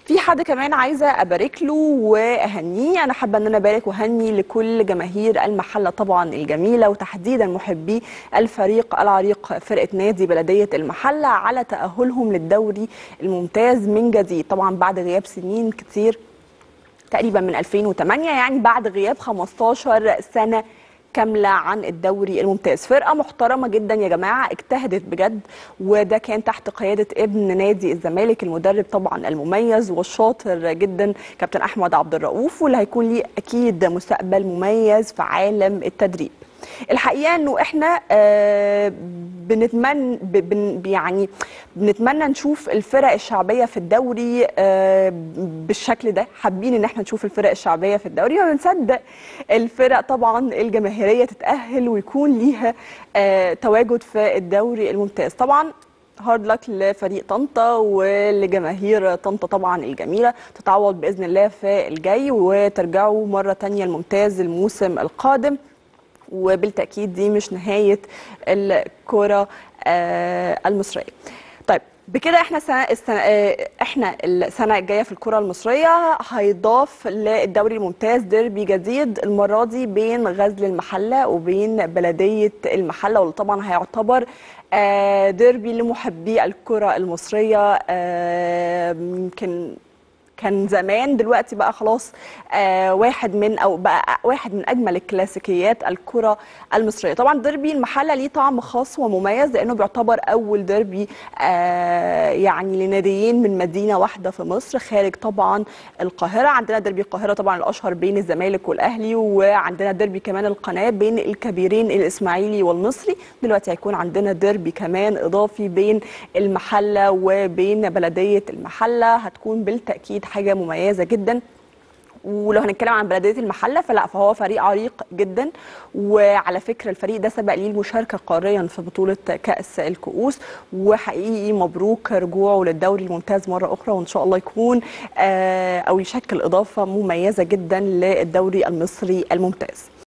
في حد كمان عايزه ابارك له واهنيه انا حابه ان انا ابارك واهني لكل جماهير المحله طبعا الجميله وتحديدا محبي الفريق العريق فرقه نادي بلديه المحله على تاهلهم للدوري الممتاز من جديد طبعا بعد غياب سنين كتير تقريبا من 2008 يعني بعد غياب 15 سنه كامله عن الدوري الممتاز فرقه محترمه جدا يا جماعه اجتهدت بجد وده كان تحت قياده ابن نادي الزمالك المدرب طبعا المميز والشاطر جدا كابتن احمد عبد الرؤوف واللي هيكون ليه اكيد مستقبل مميز في عالم التدريب الحقيقه انه احنا آه بنتمنى بن يعني بنتمنى نشوف الفرق الشعبيه في الدوري آه بالشكل ده حابين ان احنا نشوف الفرق الشعبيه في الدوري وبنصدق الفرق طبعا الجماهيريه تتاهل ويكون ليها آه تواجد في الدوري الممتاز طبعا هارد لك لفريق طنطا ولجماهير طنطا طبعا الجميله تتعوض باذن الله في الجاي وترجعوا مره تانية الممتاز الموسم القادم وبالتاكيد دي مش نهايه الكره المصريه طيب بكده احنا سنة السنة احنا السنه الجايه في الكره المصريه هيضاف للدوري الممتاز ديربي جديد المره دي بين غزل المحله وبين بلديه المحله واللي طبعا هيعتبر ديربي لمحبي الكره المصريه يمكن كان زمان دلوقتي بقى خلاص آه واحد من او بقى واحد من اجمل الكلاسيكيات الكره المصريه طبعا ديربي المحله ليه طعم خاص ومميز لانه بيعتبر اول ديربي آه يعني لناديين من مدينه واحده في مصر خارج طبعا القاهره عندنا ديربي القاهره طبعا الاشهر بين الزمالك والاهلي وعندنا ديربي كمان القناه بين الكبيرين الاسماعيلي والمصري دلوقتي هيكون عندنا ديربي كمان اضافي بين المحله وبين بلديه المحله هتكون بالتاكيد حاجه مميزه جدا ولو هنتكلم عن بلديه المحله فلا فهو فريق عريق جدا وعلى فكره الفريق ده سبق ليه المشاركه قاريا في بطوله كاس الكؤوس وحقيقي مبروك رجوعه للدوري الممتاز مره اخرى وان شاء الله يكون او يشكل اضافه مميزه جدا للدوري المصري الممتاز